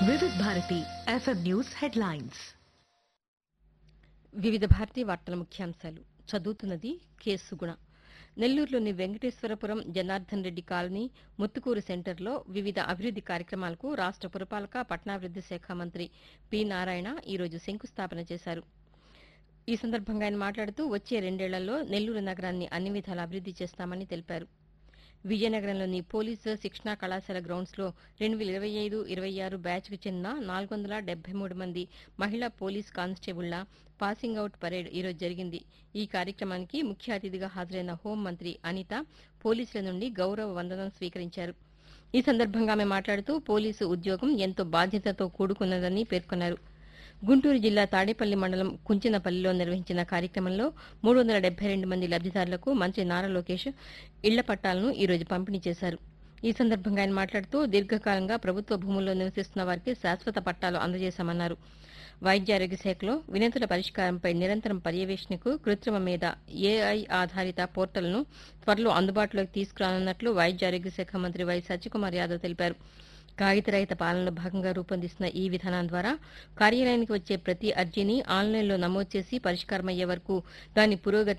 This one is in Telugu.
Vividh Bharati FM news headlines Vividha Bharati వార్తల ముఖ్యాంశాలు చదువుతున్నది కె సుగుణ నెల్లూరులోని వెంకటేశ్వరపురం జనార్దన్ రెడ్డి కాలనీ ముత్తుకూరు సెంటర్లో వివిధ అభివృద్ది కార్యక్రమాలకు రాష్ట పురపాలక పట్టణాభివృద్ది శాఖ మంత్రి పి నారాయణ ఈరోజు శంకుస్థాపన చేశారు ఈ సందర్భంగా ఆయన మాట్లాడుతూ వచ్చే రెండేళ్లలో నెల్లూరు నగరాన్ని అన్ని విధాల అభివృద్ది చేస్తామని తెలిపారు విజయనగరంలోని పోలీసు శిక్షణా కళాశాల గ్రౌండ్స్లో రెండు వేల ఇరవై ఐదు ఇరవై ఆరు బ్యాచ్కు చెందిన నాలుగు వందల డెబ్బై మూడు మంది మహిళా పోలీస్ కానిస్టేబుళ్ల పాసింగ్ అవుట్ పరేడ్ ఈరోజు జరిగింది ఈ కార్యక్రమానికి ముఖ్య అతిథిగా హాజరైన హోంమంత్రి అనిత పోలీసుల నుండి గౌరవ వందనం స్వీకరించారు ఈ సందర్భంగా ఆమె మాట్లాడుతూ పోలీసు ఉద్యోగం ఎంతో బాధ్యతతో కూడుకున్నదని పేర్కొన్నారు గుంటూరు జిల్లా తాడేపల్లి మండలం కుంచినపల్లిలో నిర్వహించిన కార్యక్రమంలో మూడు వందల డెబ్బై రెండు మంది లబ్దిదారులకు మంత్రి నారా లోకేష్ ఇళ్ల పట్టాలను ఈ రోజు పంపిణీ చేశారు ఈ సందర్భంగా ఆయన మాట్లాడుతూ దీర్ఘకాలంగా ప్రభుత్వ భూముల్లో నివసిస్తున్న వారికి శాశ్వత పట్టాలు అందజేశామన్నారు వైద్య ఆరోగ్య శాఖలో వినతుల పరిష్కారంపై నిరంతరం పర్యవేక్షణకు కృత్రిమ మీద ఏఐ ఆధారిత పోర్టల్ను త్వరలో అందుబాటులోకి తీసుకురానున్నట్లు వైద్య ఆరోగ్య శాఖ మంత్రి వై సత్యకుమార్ యాదవ్ తెలిపారు కాగితరహిత పాలనలో భాగంగా రూపొందిస్తున్న ఈ విధానం ద్వారా కార్యాలయానికి వచ్చే ప్రతి అర్జీని ఆన్లైన్లో నమోదు చేసి పరిష్కారమయ్యే వరకు దాని పురోగతి